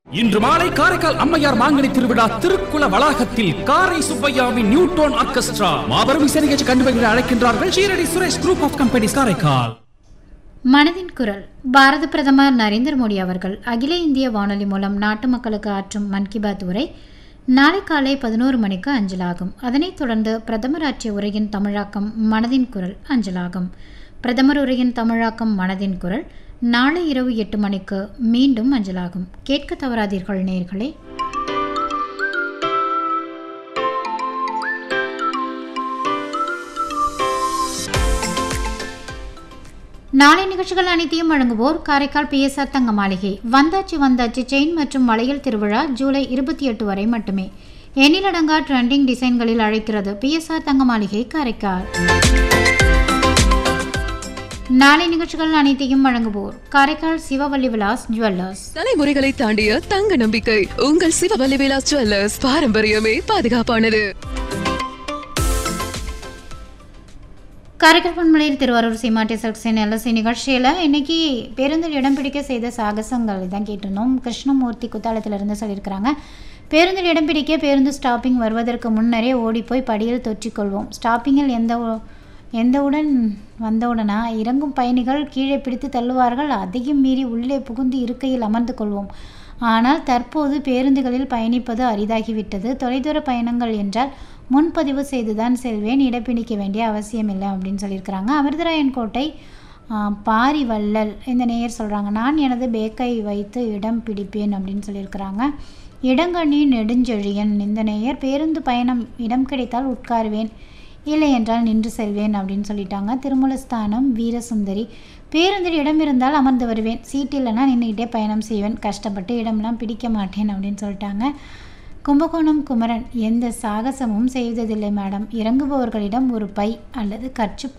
இன்று மாலை காரைக்கால் அம்மையார் மாங்கனி திருவிழா திருக்குள வளாகத்தில் காரை சுப்பையாவின் நியூட்டோன் ஆர்கெஸ்ட்ரா மாபெரும் இசை நிகழ்ச்சி கண்டுபிடிக்க அழைக்கின்றார்கள் Shirdi Suresh group of companies Karaikal மனதின் குரல் பாரத பிரதமர் நரேந்திர மோடி அவர்கள் அகில இந்திய வானொலி மூலம் நாட்டு மக்களுக்கு ஆற்றும் மன் கி பாத் உரை நாளை காலை பதினோரு மணிக்கு அஞ்சலாகும் அதனைத் தொடர்ந்து பிரதமர் ஆற்றிய உரையின் தமிழாக்கம் மனதின் குரல் அஞ்சலாகும் பிரதமர் உரையின் தமிழாக்கம் மனதின் குரல் நாளை இரவு எட்டு மணிக்கு மீண்டும் அஞ்சலாகும் கேட்க தவறாதீர்கள் நேர்களே நாளை நிகழ்ச்சிகள் அனைத்தையும் வழங்குவோர் காரைக்கால் பிஎஸ்ஆர் தங்க மாளிகை வந்தாச்சி வந்தாச்சி செயின் மற்றும் மலையல் திருவிழா ஜூலை இருபத்தி எட்டு வரை மட்டுமே எண்ணிலடங்கா ட்ரெண்டிங் டிசைன்களில் அழைக்கிறது பிஎஸ்ஆர் தங்க மாளிகை காரைக்கால் நாளை நிகழ்ச்சிகள் அனைத்தையும் வழங்குவோர் காரைக்கால் சிவவல்லி விலாஸ் ஜுவல்லர்ஸ் தலைமுறைகளை தாண்டிய தங்க நம்பிக்கை உங்கள் சிவவல்லி விலாஸ் ஜுவல்லர்ஸ் பாரம்பரியமே பாதுகாப்பானது காரைக்கால் பண்பலையில் திருவாரூர் சீமாட்டி சக்சன் எல்எஸ்சி நிகழ்ச்சியில் இன்னைக்கு பேருந்தில் இடம் பிடிக்க செய்த சாகசங்கள் தான் கேட்டிருந்தோம் கிருஷ்ணமூர்த்தி குத்தாலத்திலிருந்து சொல்லியிருக்கிறாங்க பேருந்தில் இடம் பிடிக்க பேருந்து ஸ்டாப்பிங் வருவதற்கு முன்னரே ஓடிப்போய் படியில் தொற்றிக்கொள்வோம் ஸ்டாப்பிங்கில் எந்த உ- எந்தவுடன் வந்தவுடனா இறங்கும் பயணிகள் கீழே பிடித்து தள்ளுவார்கள் அதையும் மீறி உள்ளே புகுந்து இருக்கையில் அமர்ந்து கொள்வோம் ஆனால் தற்போது பேருந்துகளில் பயணிப்பது அரிதாகிவிட்டது தொலைதூர பயணங்கள் என்றால் முன்பதிவு செய்துதான் செல்வேன் இடப்பிடிக்க வேண்டிய அவசியமில்லை அப்படின்னு சொல்லியிருக்கிறாங்க அமிர்தராயன் கோட்டை ஆ, பாரி வள்ளல் இந்த நேயர் சொல்கிறாங்க நான் எனது பேக்கை வைத்து இடம் பிடிப்பேன் அப்படின்னு சொல்லியிருக்கிறாங்க இடங்கண்ணி நெடுஞ்செழியன் இந்த நேயர் பேருந்து பயணம் இடம் கிடைத்தால் உட்காருவேன் இல்லை என்றால் நின்று செல்வேன் அப்படின்னு சொல்லிட்டாங்க திருமலஸ்தானம் வீரசுந்தரி பேருந்தில் இடம் இருந்தால் அமர்ந்து வருவேன் சீட் இல்லைன்னா நின்றுக்கிட்டே பயணம் செய்வேன் கஷ்டப்பட்டு இடம்லாம் பிடிக்க மாட்டேன் அப்படின்னு சொல்லிட்டாங்க கும்பகோணம் குமரன் எந்த சாகசமும் செய்வதில்லை மேடம் இறங்குபவர்களிடம் ஒரு பை அல்லது கர்ச்சிப்